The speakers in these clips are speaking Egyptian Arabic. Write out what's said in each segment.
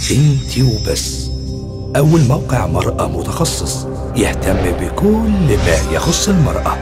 انتي وبس أول موقع مرأة متخصص يهتم بكل ما يخص المرأة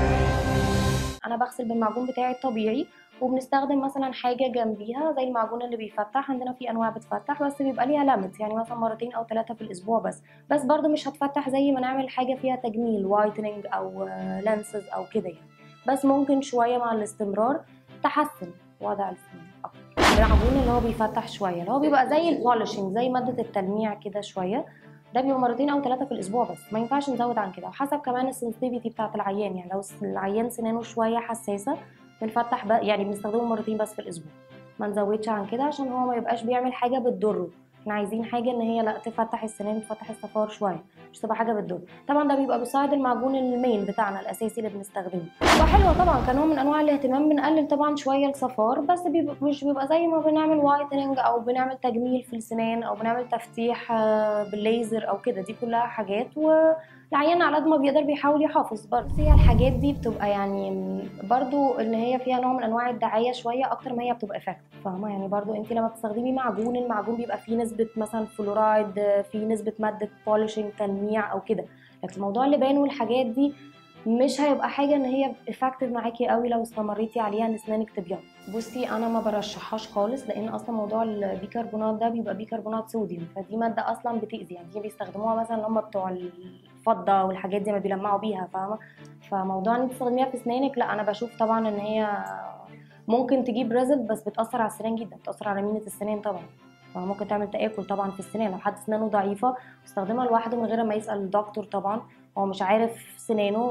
انا بغسل بالمعجون بتاعي الطبيعي وبنستخدم مثلا حاجه جنبيها زي المعجون اللي بيفتح عندنا في انواع بتفتح بس بيبقى ليها ليميت يعني مثلا مرتين او ثلاثه في الاسبوع بس بس برضو مش هتفتح زي ما نعمل حاجه فيها تجميل وايتنينج او لانسز او كده يعني بس ممكن شويه مع الاستمرار تحسن وضع السنان اكتر المعجون اللي هو بيفتح شويه اللي هو بيبقى زي البولشنج زي ماده التلميع كده شويه ده بيبقى مرتين او ثلاثه في الاسبوع بس ما ينفعش نزود عن كده وحسب كمان السنسيتيفيتي بتاعه العيان يعني لو العيان سنانه شويه حساسه بنفتح بقى يعني بنستخدمه مرتين بس في الاسبوع ما نزودش عن كده عشان هو ما يبقاش بيعمل حاجه بتضره احنا عايزين حاجه ان هي لا تفتح السنان تفتح الصفار شويه مش تبقى حاجه بتضر طبعا ده بيبقى بيساعد المعجون المين بتاعنا الاساسي اللي بنستخدمه وحلوه طبعا كنوع من انواع الاهتمام بنقلل طبعا شويه الصفار بس بيبقى مش بيبقى زي ما بنعمل وايتنينج او بنعمل تجميل في السنان او بنعمل تفتيح آه، بالليزر او كده دي كلها حاجات والعيان على قد ما بيقدر بيحاول يحافظ برضه هي الحاجات دي بتبقى يعني برضو ان هي فيها نوع من انواع الدعايه شويه اكتر ما هي بتبقى افكت فاهمه يعني برضو انت لما بتستخدمي معجون المعجون بيبقى فيه نسبه مثلا فلورايد فيه نسبه ماده بولشنج تلميع او كده لكن موضوع اللبان والحاجات دي مش هيبقى حاجه ان هي افكتيف معاكي قوي لو استمريتي عليها ان اسنانك تبيض بصي انا ما برشحهاش خالص لان اصلا موضوع البيكربونات ده بيبقى بيكربونات صوديوم فدي ماده اصلا بتاذي يعني دي بيستخدموها مثلا اللي هم بتوع الفضه والحاجات دي ما بيلمعوا بيها فاهمه فموضوع ان انت تستخدميها في اسنانك لا انا بشوف طبعا ان هي ممكن تجيب ريزلت بس بتاثر على السنان جدا بتاثر على مينه السنان طبعا فممكن تعمل تآكل طبعا في السنان لو حد سنانه ضعيفة يستخدمها لوحده من غير ما يسأل الدكتور طبعا هو مش عارف سنانه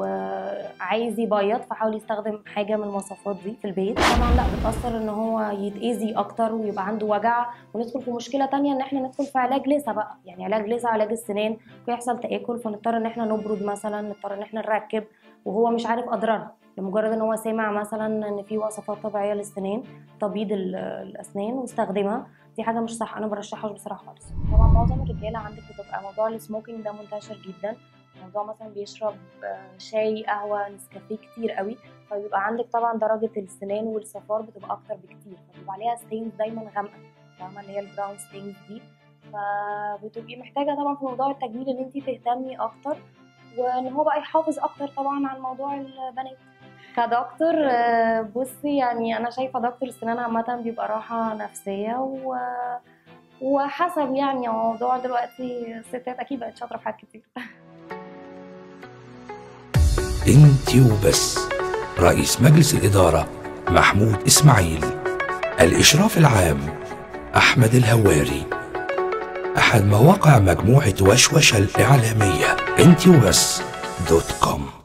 وعايز يبيض فحاول يستخدم حاجة من المواصفات دي في البيت طبعا لا بتأثر ان هو يتأذي اكتر ويبقى عنده وجع وندخل في مشكلة تانية ان احنا ندخل في علاج لثة بقى يعني علاج لثة علاج السنان ويحصل تآكل فنضطر ان احنا نبرد مثلا نضطر ان احنا نركب وهو مش عارف اضرارها لمجرد ان هو سامع مثلا ان في وصفات طبيعيه للسنان تبييض ال- الاسنان واستخدمها دي حاجه مش صح انا برشحهاش بصراحه خالص طبعا معظم الرجاله عندك بتبقى موضوع السموكينج ده منتشر جدا موضوع مثلا بيشرب آه، شاي قهوه نسكافيه كتير قوي فبيبقى عندك طبعا درجه السنان والصفار بتبقى اكتر بكتير فبيبقى عليها ستينز دايما غامقه فاهمه اللي هي البراون ستينز دي فبتبقي محتاجه طبعا في موضوع التجميل ان انت تهتمي اكتر وان هو بقى يحافظ اكتر طبعا على موضوع البنات كدكتور آه، بصي يعني انا شايفه دكتور السنان عامه بيبقى راحه نفسيه و وحسب يعني موضوع دلوقتي الستات اكيد بقت شاطره في حاجات كتير انتي وبس رئيس مجلس الإدارة محمود إسماعيل الإشراف العام أحمد الهواري أحد مواقع مجموعة وشوشة الإعلامية انتي وبس دوت كوم